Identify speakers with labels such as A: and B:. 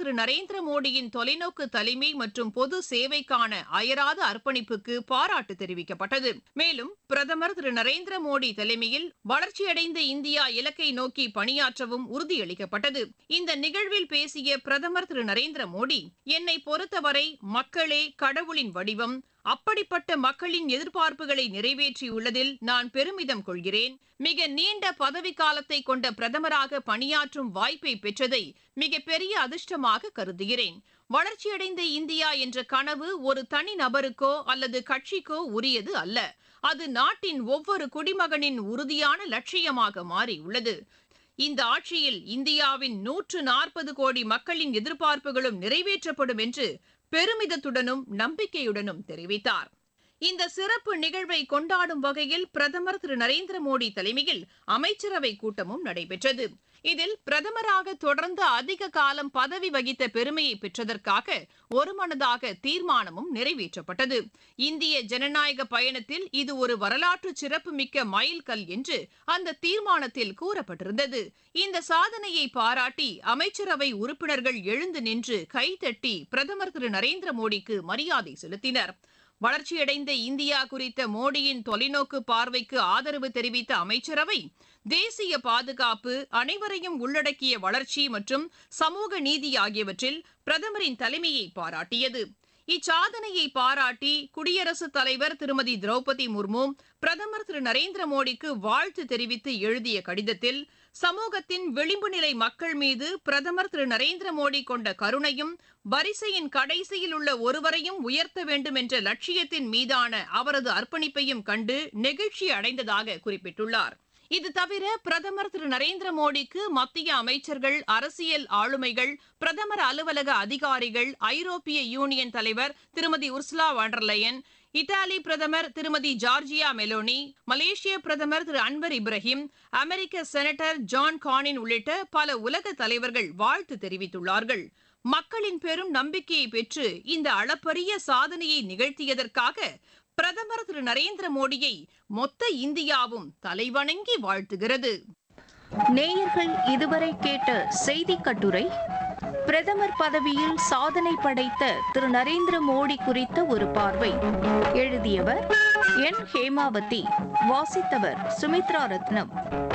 A: திரு நரேந்திர மோடியின் தொலைநோக்கு தலைமை மற்றும் பொது சேவைக்கான அயராத அர்ப்பணிப்புக்கு பாராட்டு தெரிவிக்கப்பட்டது மேலும் பிரதமர் திரு நரேந்திர மோடி தலைமையில் வளர்ச்சியடைந்த இந்தியா இலக்கை நோக்கி பணியாற்றவும் உறுதியளிக்கப்பட்டது இந்த நிகழ்வில் பேசிய பிரதமர் திரு நரேந்திர மோடி என்னை பொறுத்தவரை மக்களே கடவுளின் வடிவம் அப்படிப்பட்ட மக்களின் எதிர்பார்ப்புகளை நிறைவேற்றியுள்ளதில் நான் பெருமிதம் கொள்கிறேன் மிக நீண்ட பதவி காலத்தை கொண்ட பிரதமராக பணியாற்றும் வாய்ப்பை பெற்றதை மிக பெரிய அதிர்ஷ்டமாக கருதுகிறேன் வளர்ச்சியடைந்த இந்தியா என்ற கனவு ஒரு தனி நபருக்கோ அல்லது கட்சிக்கோ உரியது அல்ல அது நாட்டின் ஒவ்வொரு குடிமகனின் உறுதியான லட்சியமாக மாறியுள்ளது இந்த ஆட்சியில் இந்தியாவின் நூற்று நாற்பது கோடி மக்களின் எதிர்பார்ப்புகளும் நிறைவேற்றப்படும் என்று பெருமிதத்துடனும் நம்பிக்கையுடனும் தெரிவித்தார் இந்த சிறப்பு நிகழ்வை கொண்டாடும் வகையில் பிரதமர் திரு நரேந்திர மோடி தலைமையில் அமைச்சரவை கூட்டமும் நடைபெற்றது இதில் பிரதமராக தொடர்ந்து அதிக காலம் பதவி வகித்த பெருமையை பெற்றதற்காக ஒருமனதாக தீர்மானமும் நிறைவேற்றப்பட்டது இந்திய ஜனநாயக பயணத்தில் இது ஒரு வரலாற்று சிறப்புமிக்க மைல்கல் என்று அந்த தீர்மானத்தில் கூறப்பட்டிருந்தது இந்த சாதனையை பாராட்டி அமைச்சரவை உறுப்பினர்கள் எழுந்து நின்று கைதட்டி பிரதமர் திரு நரேந்திர மோடிக்கு மரியாதை செலுத்தினர் வளர்ச்சியடைந்த இந்தியா குறித்த மோடியின் தொலைநோக்கு பார்வைக்கு ஆதரவு தெரிவித்த அமைச்சரவை தேசிய பாதுகாப்பு அனைவரையும் உள்ளடக்கிய வளர்ச்சி மற்றும் சமூக நீதி ஆகியவற்றில் பிரதமரின் தலைமையை பாராட்டியது இச்சாதனையை பாராட்டி குடியரசுத் தலைவர் திருமதி திரௌபதி முர்மு பிரதமர் திரு நரேந்திர மோடிக்கு வாழ்த்து தெரிவித்து எழுதிய கடிதத்தில் சமூகத்தின் விளிம்பு நிலை மக்கள் மீது பிரதமர் திரு நரேந்திர மோடி கொண்ட கருணையும் வரிசையின் கடைசியில் உள்ள ஒருவரையும் உயர்த்த வேண்டும் என்ற லட்சியத்தின் மீதான அவரது அர்ப்பணிப்பையும் கண்டு நெகிழ்ச்சி அடைந்ததாக குறிப்பிட்டுள்ளார் இது தவிர பிரதமர் திரு நரேந்திர மோடிக்கு மத்திய அமைச்சர்கள் அரசியல் ஆளுமைகள் பிரதமர் அலுவலக அதிகாரிகள் ஐரோப்பிய யூனியன் தலைவர் திருமதி உர்சுலா வாண்டர்லயன் இத்தாலி பிரதமர் திருமதி ஜார்ஜியா மெலோனி மலேசிய பிரதமர் திரு அன்வர் இப்ராஹிம் அமெரிக்க செனட்டர் ஜான் கானின் உள்ளிட்ட பல உலக தலைவர்கள் வாழ்த்து தெரிவித்துள்ளார்கள் மக்களின் பெரும் நம்பிக்கையை பெற்று இந்த அளப்பரிய சாதனையை நிகழ்த்தியதற்காக பிரதமர் திரு நரேந்திர மோடியை மொத்த இந்தியாவும் தலைவணங்கி வாழ்த்துகிறது
B: நேயர்கள் இதுவரை கேட்ட செய்தி கட்டுரை பிரதமர் பதவியில் சாதனை படைத்த திரு நரேந்திர மோடி குறித்த ஒரு பார்வை எழுதியவர் என் ஹேமாவதி வாசித்தவர் சுமித்ரா ரத்னம்